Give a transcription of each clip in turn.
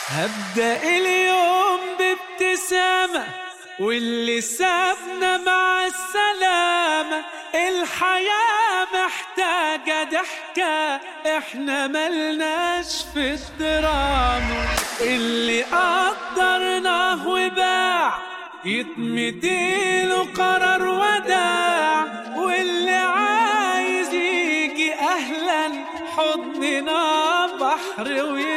هبدأ اليوم بابتسامة واللي سابنا مع السلامة الحياة محتاجة ضحكة احنا ملناش في الدراما اللي قدرناه وباع يتمديله قرار وداع واللي عايز يجي اهلا حضننا بحر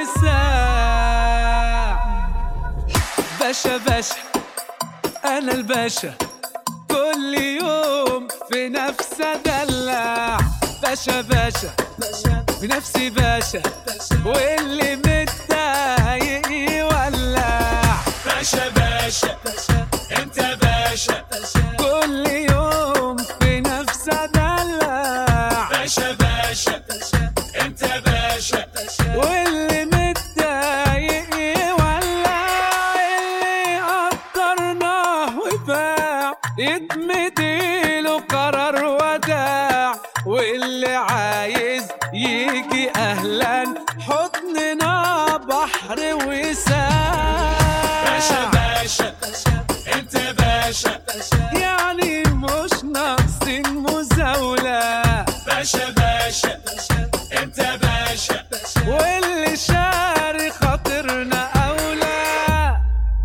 ويساع باشا باشا انا الباشا كل يوم في نفس ادلع باشا باشا بنفسي باشا واللي متضايق يولع باشا باشا انت باشا كل يوم في نفس ادلع باشا باشا انت باشا واللي متضايق يولع اللي قدرناه وباع يتمديله قرار وداع واللي عايز يجي اهلا حضننا بحر وساع باشا باشا انت باشا يعني مش ناقصين مزاولة باشا باشا انت باشا واللي شاري خاطرنا أولى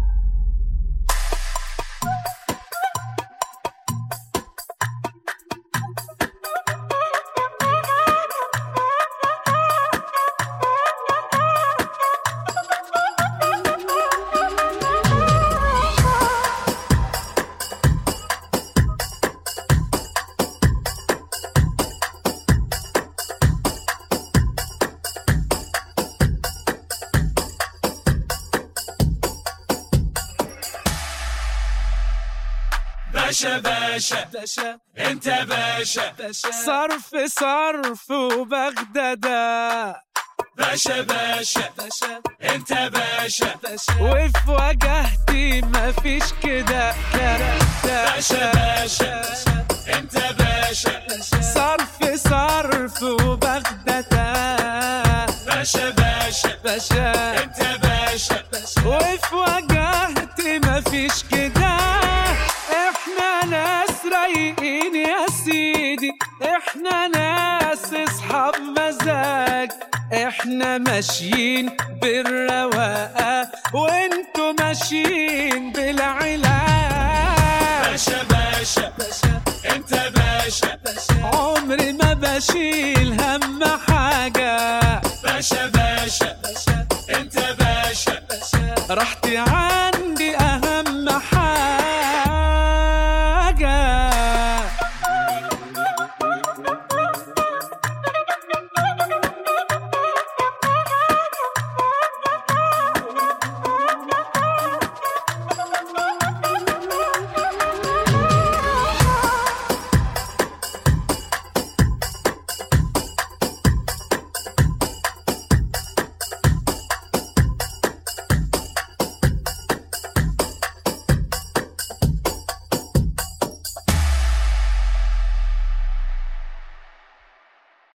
باشا باشا باشا انت باشا صرف صرف وبغدادة باشا باشا باشا انت باشا وفي وجهتي مفيش كده كاركتر باشا باشا انت باشا صرف صرف وبغدادة باشا باشا باشا انت باشا وفي وجهتي مفيش كده احنا ناس رايقين يا سيدي احنا ناس اصحاب مزاج احنا ماشيين بالرواقه وانتوا ماشيين بالعلاج باشا باشا انت باشا عمري ما بشيل هم حاجه باشا باشا انت باشا راحتي